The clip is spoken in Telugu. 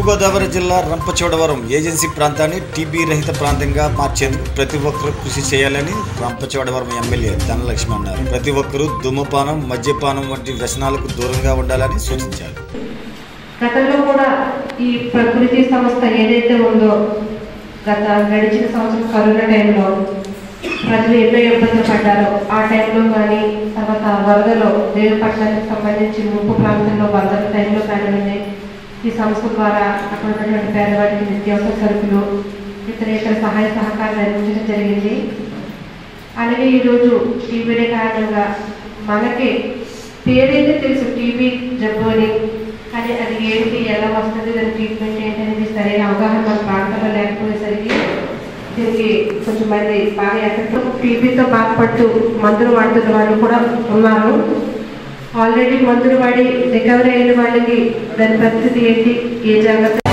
తూర్పుగోదావరి జిల్లా రంపచోడవరం ఏజెన్సీ ప్రాంతాన్ని టీబీ రహిత ప్రాంతంగా మార్చేందుకు ప్రతి ఒక్కరూ కృషి చేయాలని రంపచోడవరం ఎమ్మెల్యే ధనలక్ష్మి అన్నారు ప్రతి ఒక్కరూ ధూమపానం మద్యపానం వంటి వ్యసనాలకు దూరంగా ఉండాలని సూచించారు గతంలో కూడా ఈ ప్రకృతి సంస్థ ఏదైతే ఉందో గత గడిచిన సంవత్సరం కరోనా టైంలో ప్రజలు ఎన్నో ఇబ్బందులు పడ్డారు ఆ టైంలో కానీ తర్వాత వరదలో దేవపట్నానికి సంబంధించి ముప్పు ప్రాంతంలో వరదల టైంలో కానివ్వండి ఈ సంస్థ ద్వారా అక్కడ ఉన్నటువంటి పేదవాడికి నిత్యావసర సరుకులు ఇతర ఇతర సహాయ సహకారాలు అందించడం జరిగింది అలాగే ఈరోజు టీబీ కారణంగా మనకి పేరైతే తెలుసు టీబీ జబ్బు అని కానీ అది ఏంటి ఎలా వస్తుంది దాని ట్రీట్మెంట్ ఏంటి అనేది సరైన అవగాహన మన ప్రాంతంలో లేకపోయేసరికి దీనికి కొంచెం మంది బాగా ఎఫెక్ట్ టీబీతో బాధపడుతూ మందులు వాడుతున్న వాళ్ళు కూడా ఉన్నారు ఆల్రెడీ మందులు వాడి రికవరీ అయిన వాళ్ళకి దాని పరిస్థితి ఏంటి ఏ జాగ్రత్త